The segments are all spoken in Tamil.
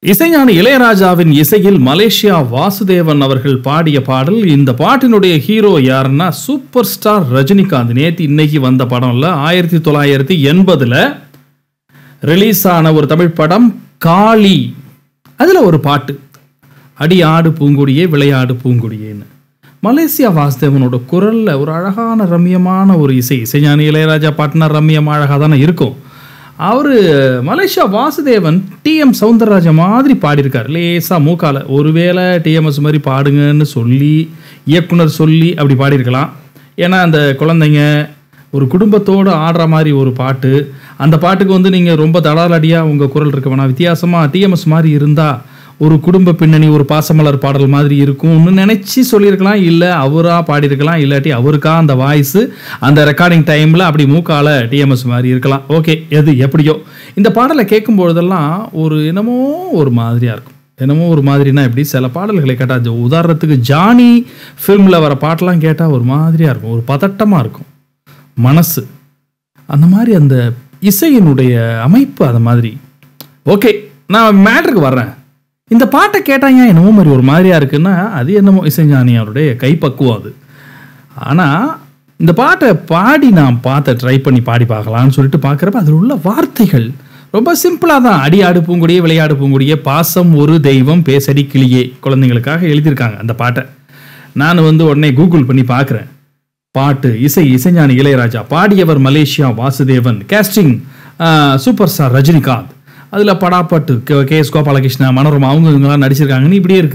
இசைஞானி இளையராஜாவின் இசையில் மலேசியா வாசுதேவன் அவர்கள் பாடிய பாடல் இந்த பாட்டினுடைய ஹீரோ யாருன்னா சூப்பர் ஸ்டார் ரஜினிகாந்த் நேற்று இன்னைக்கு வந்த படம்ல ஆயிரத்தி தொள்ளாயிரத்தி எண்பதுல ரிலீஸ் ஆன ஒரு தமிழ் படம் காளி அதுல ஒரு பாட்டு அடி ஆடு பூங்குடியே விளையாடு பூங்குடியேன்னு மலேசியா வாசுதேவனோட குரல்ல ஒரு அழகான ரம்யமான ஒரு இசை இசைஞானி இளையராஜா பாட்டுனா ரம்யமா அழகாக தானே இருக்கும் அவர் மலேசியா வாசுதேவன் டிஎம் சவுந்தரராஜன் மாதிரி பாடியிருக்கார் லேசா மூக்கால ஒருவேளை டிஎம்எஸ் மாதிரி பாடுங்கன்னு சொல்லி இயக்குனர் சொல்லி அப்படி பாடியிருக்கலாம் ஏன்னா அந்த குழந்தைங்க ஒரு குடும்பத்தோடு ஆடுற மாதிரி ஒரு பாட்டு அந்த பாட்டுக்கு வந்து நீங்கள் ரொம்ப தடாலடியாக உங்கள் குரல் இருக்க வேணாம் வித்தியாசமாக டிஎம்எஸ் மாதிரி இருந்தால் ஒரு குடும்ப பின்னணி ஒரு பாசமலர் பாடல் மாதிரி இருக்கும்னு நினச்சி சொல்லியிருக்கலாம் இல்லை அவராக பாடியிருக்கலாம் இல்லாட்டி அவருக்கா அந்த வாய்ஸு அந்த ரெக்கார்டிங் டைமில் அப்படி மூக்கால டிஎம்எஸ் மாதிரி இருக்கலாம் ஓகே எது எப்படியோ இந்த பாடலை கேட்கும் பொழுதெல்லாம் ஒரு என்னமோ ஒரு மாதிரியாக இருக்கும் என்னமோ ஒரு மாதிரினா எப்படி சில பாடல்களை கேட்டால் உதாரணத்துக்கு ஜானி ஃபில்மில் வர பாட்டெல்லாம் கேட்டால் ஒரு மாதிரியாக இருக்கும் ஒரு பதட்டமாக இருக்கும் மனசு அந்த மாதிரி அந்த இசையினுடைய அமைப்பு அந்த மாதிரி ஓகே நான் மேட்ருக்கு வர்றேன் இந்த பாட்டை கேட்டாங்க என்னமோ மாதிரி ஒரு மாதிரியா இருக்குன்னா அது என்னமோ இசைஞானி அவருடைய கைப்பக்குவம் அது ஆனால் இந்த பாட்டை பாடி நான் பார்த்த ட்ரை பண்ணி பாடி பார்க்கலாம்னு சொல்லிட்டு பார்க்குறப்ப அதில் உள்ள வார்த்தைகள் ரொம்ப சிம்பிளாக தான் அடி ஆடு பூங்குடியே விளையாடு பூங்குடியே பாசம் ஒரு தெய்வம் பேசடி கிளியே குழந்தைங்களுக்காக எழுதியிருக்காங்க அந்த பாட்டை நான் வந்து உடனே கூகுள் பண்ணி பார்க்குறேன் பாட்டு இசை இசைஞானி இளையராஜா பாடியவர் Malaysia Vasudevan casting super star Rajinikanth அதில் படாப்பட்டு கே எஸ் கோபாலகிருஷ்ணா மனோரமா அவங்க இவங்கெல்லாம் நடிச்சிருக்காங்கன்னு இப்படியே இருக்கு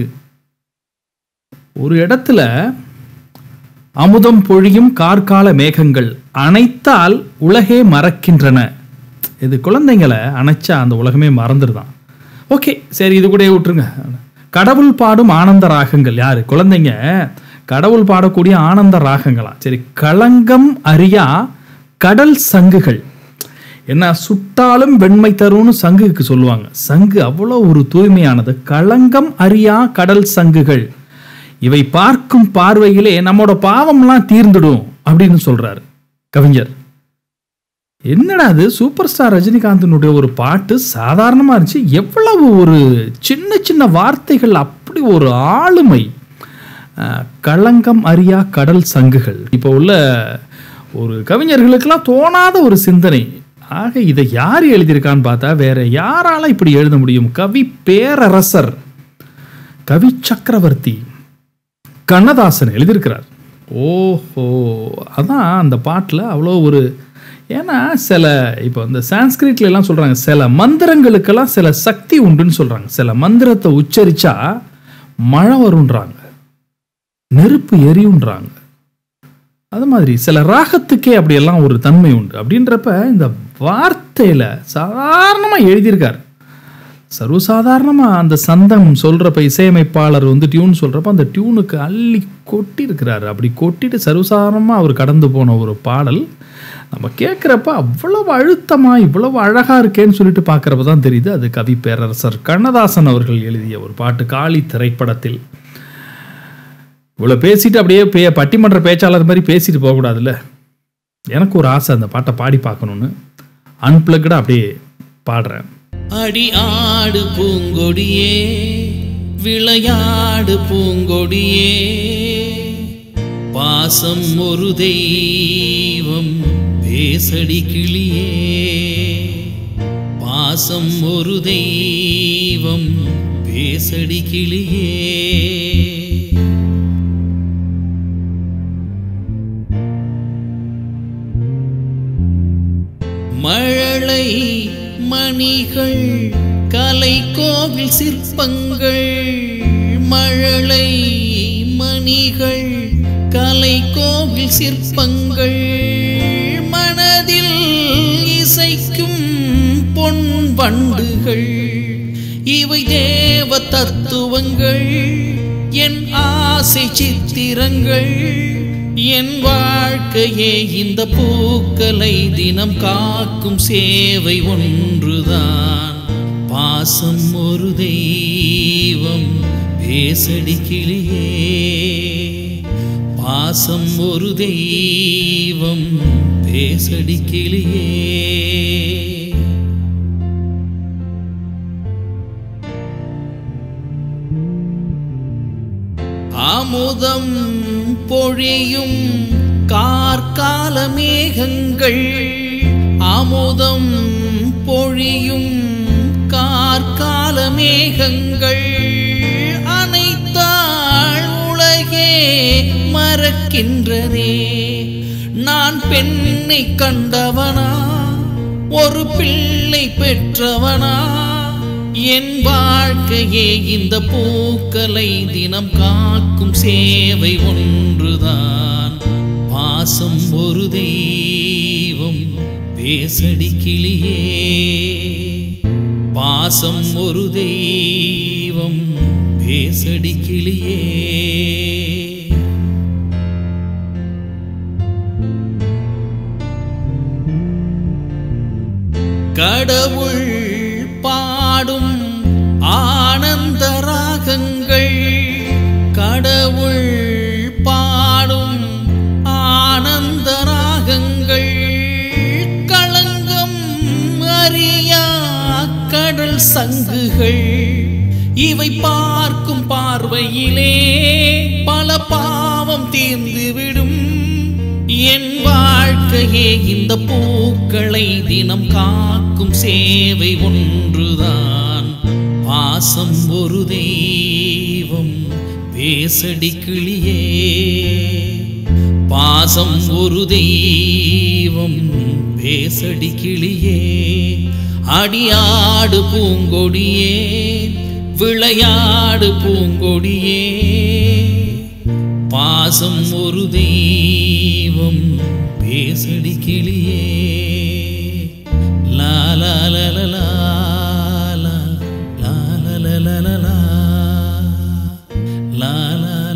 ஒரு இடத்துல அமுதம் பொழியும் கார்கால மேகங்கள் அணைத்தால் உலகே மறக்கின்றன இது குழந்தைங்களை அணைச்சா அந்த உலகமே மறந்துடுதான் ஓகே சரி இது கூட விட்டுருங்க கடவுள் பாடும் ஆனந்த ராகங்கள் யாரு குழந்தைங்க கடவுள் பாடக்கூடிய ஆனந்த ராகங்களாம் சரி களங்கம் அறியா கடல் சங்குகள் என்ன சுட்டாலும் வெண்மை தரும்னு சங்குக்கு சொல்லுவாங்க சங்கு அவ்வளோ ஒரு தூய்மையானது களங்கம் அறியா கடல் சங்குகள் இவை பார்க்கும் பார்வையிலே நம்மோட பாவம்லாம் தீர்ந்துடும் அப்படின்னு சொல்றாரு கவிஞர் என்னடா அது சூப்பர் ஸ்டார் ரஜினிகாந்தினுடைய ஒரு பாட்டு சாதாரணமாக இருந்துச்சு எவ்வளவு ஒரு சின்ன சின்ன வார்த்தைகள் அப்படி ஒரு ஆளுமை அஹ், களங்கம் அறியா கடல் சங்குகள் இப்போ உள்ள ஒரு கவிஞர்களுக்கெல்லாம் தோணாத ஒரு சிந்தனை ஆக இதை யார் எழுதியிருக்கான்னு பார்த்தா வேற யாரால இப்படி எழுத முடியும் கவி பேரரசர் கவி சக்கரவர்த்தி கண்ணதாசன் எழுதியிருக்கிறார் ஓஹோ அதான் அந்த பாட்டில் அவ்வளோ ஒரு ஏன்னா சில இப்போ இந்த சான்ஸ்கிரிட்ல எல்லாம் சொல்கிறாங்க சில மந்திரங்களுக்கெல்லாம் சில சக்தி உண்டுன்னு சொல்கிறாங்க சில மந்திரத்தை உச்சரிச்சா மழை வருன்றாங்க நெருப்பு எரியுன்றாங்க அது மாதிரி சில ராகத்துக்கே அப்படியெல்லாம் ஒரு தன்மை உண்டு அப்படின்றப்ப இந்த வார்த்தையில் சாதாரணமாக எழுதியிருக்கார் சர்வசாதாரணமாக அந்த சந்தம் சொல்கிறப்ப இசையமைப்பாளர் வந்து டியூன் சொல்கிறப்ப அந்த டியூனுக்கு அள்ளி கொட்டி இருக்கிறாரு அப்படி கொட்டிட்டு சர்வசாதாரணமாக அவர் கடந்து போன ஒரு பாடல் நம்ம கேட்குறப்ப அவ்வளவு அழுத்தமாக இவ்வளவு அழகாக இருக்கேன்னு சொல்லிட்டு பார்க்குறப்ப தான் தெரியுது அது கவி பேரரசர் கண்ணதாசன் அவர்கள் எழுதிய ஒரு பாட்டு காளி திரைப்படத்தில் இவ்வளோ பேசிட்டு அப்படியே பே பட்டிமன்ற பேச்சாளர் மாதிரி பேசிட்டு போகக்கூடாதுல்ல எனக்கு ஒரு ஆசை அந்த பாட்டை பாடி பார்க்கணுன்னு அன்பிளக்டாக அப்படியே பாடுறேன் அடி ஆடு பூங்கொடியே விளையாடு பூங்கொடியே பாசம் ஒரு தெய்வம் பேசடி கிளியே பாசம் ஒரு தெய்வம் பேசடி கிளியே மழலை மணிகள் கலை கோவில் சிற்பங்கள் மழலை மணிகள் கலை கோவில் சிற்பங்கள் மனதில் இசைக்கும் பொன் வண்டுகள் இவை தேவ தத்துவங்கள் என் ஆசை சித்திரங்கள் என் வாழ்க்கையே இந்த பூக்களை தினம் காக்கும் சேவை ஒன்றுதான் பாசம் ஒரு தெய்வம் பேசடி கிளியே பாசம் ஒரு தெய்வம் பேசடி கிளியே அமுதம் பொழியும் கார்கால மேகங்கள் அமுதம் பொழியும் கார்கால மேகங்கள் அனைத்தாள் உலகே மறக்கின்றதே நான் பெண்ணை கண்டவனா ஒரு பிள்ளை பெற்றவனா என் வாழ்க்கையே இந்த பூக்களை தினம் காக்கும் சேவை ஒன்றுதான் பாசம் ஒரு தெய்வம் பேசடி கிளியே பாசம் ஒரு தெய்வம் பேசடி கிளியே கடவுள் பாடும் ஆனந்த ராகங்கள் கடவுள் பாடும் ஆனந்த ராகங்கள் களங்கம் அறியா கடல் சங்குகள் இவை பார்க்கும் பார்வையிலே பல பாவம் தீர்ந்துவிடும் என் வாழ்க்கையே இந்த பூக்களை தினம் காக்கும் சேவை ஒன்றுதான் பாசம் ஒரு தெய்வம் பேசடி கிளியே பாசம் ஒரு தெய்வம் பேசடி கிளியே அடியாடு பூங்கொடியே விளையாடு பூங்கொடியே பாசம் ஒரு தெய்வம் பேசடி கிளியே லா லா லா லா லா லா லா லா லா லா லா லா லா லா